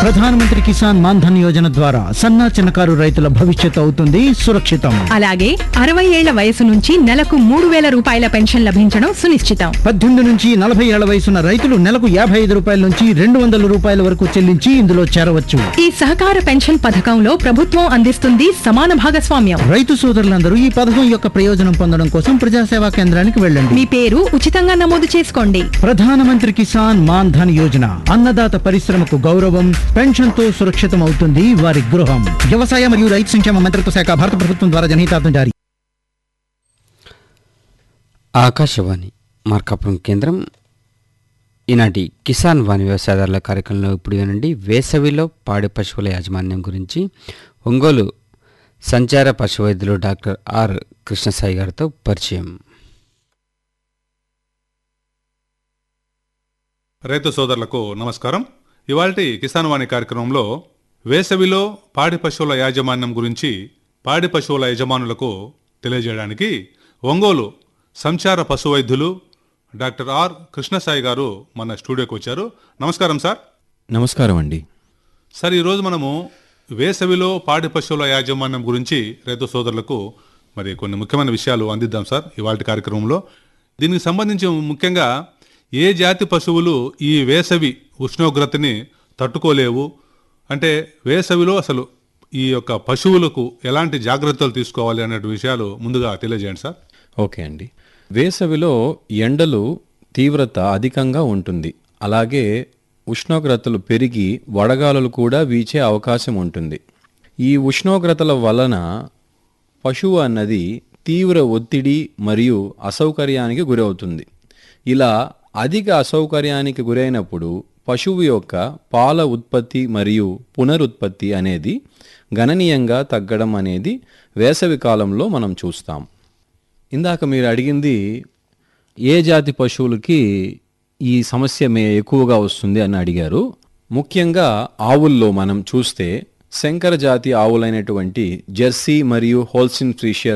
ప్రధానమంత్రి కిసాన్ మాన్ ధన్ యోజన ద్వారా సన్న చిన్నకారు రైతుల భవిష్యత్తు అవుతుంది సురక్షితం అలాగే అరవై ఏళ్ల వయసు నుంచి నెలకు మూడు వేల రూపాయల పెన్షన్ లభించడం సునిశ్చితం పద్దెనిమిది నుంచి నలభై ఏళ్ల వయసున్న రైతులు నెలకు యాభై ఐదు రూపాయల నుంచి రెండు వందల రూపాయల వరకు చెల్లించి ఇందులో చేరవచ్చు ఈ సహకార పెన్షన్ పథకంలో ప్రభుత్వం అందిస్తుంది సమాన భాగస్వామ్యం రైతు సోదరులందరూ ఈ పథకం యొక్క ప్రయోజనం పొందడం కోసం ప్రజాసేవా కేంద్రానికి వెళ్ళండి మీ పేరు ఉచితంగా నమోదు చేసుకోండి ప్రధానమంత్రి కిసాన్ మాన్ ధన్ యోజన అన్నదాత పరిశ్రమకు గౌరవం పెన్షన్ తో సురక్షితం అవుతుంది వారి గృహం వ్యవసాయ మరియు రైతు సంక్షేమ మంత్రిత్వ శాఖ భారత ప్రభుత్వం ద్వారా జనహితార్థం జారీ ఆకాశవాణి మార్కాపురం కేంద్రం ఈనాటి కిసాన్ వాణి వ్యవసాయదారుల కార్యక్రమంలో ఇప్పుడు వినండి వేసవిలో పాడి పశువుల యాజమాన్యం గురించి ఒంగోలు సంచార పశువైద్యులు డాక్టర్ ఆర్ కృష్ణసాయి గారితో పరిచయం రైతు సోదరులకు నమస్కారం ఇవాల్టి కిసాన్ వాణి కార్యక్రమంలో వేసవిలో పాడి పశువుల యాజమాన్యం గురించి పాడి పశువుల యజమానులకు తెలియజేయడానికి ఒంగోలు సంచార పశు వైద్యులు డాక్టర్ ఆర్ కృష్ణసాయి గారు మన స్టూడియోకి వచ్చారు నమస్కారం సార్ నమస్కారం అండి సార్ ఈరోజు మనము వేసవిలో పాడి పశువుల యాజమాన్యం గురించి రైతు సోదరులకు మరి కొన్ని ముఖ్యమైన విషయాలు అందిద్దాం సార్ ఇవాళ కార్యక్రమంలో దీనికి సంబంధించి ముఖ్యంగా ఏ జాతి పశువులు ఈ వేసవి ఉష్ణోగ్రతని తట్టుకోలేవు అంటే వేసవిలో అసలు ఈ యొక్క పశువులకు ఎలాంటి జాగ్రత్తలు తీసుకోవాలి అనే విషయాలు ముందుగా తెలియజేయండి సార్ ఓకే అండి వేసవిలో ఎండలు తీవ్రత అధికంగా ఉంటుంది అలాగే ఉష్ణోగ్రతలు పెరిగి వడగాలులు కూడా వీచే అవకాశం ఉంటుంది ఈ ఉష్ణోగ్రతల వలన పశువు అన్నది తీవ్ర ఒత్తిడి మరియు అసౌకర్యానికి గురవుతుంది ఇలా అధిక అసౌకర్యానికి గురైనప్పుడు పశువు యొక్క పాల ఉత్పత్తి మరియు పునరుత్పత్తి అనేది గణనీయంగా తగ్గడం అనేది వేసవి కాలంలో మనం చూస్తాం ఇందాక మీరు అడిగింది ఏ జాతి పశువులకి ఈ సమస్య మే ఎక్కువగా వస్తుంది అని అడిగారు ముఖ్యంగా ఆవుల్లో మనం చూస్తే శంకర జాతి ఆవులైనటువంటి జెర్సీ మరియు హోల్సిన్ ఫ్రీషియర్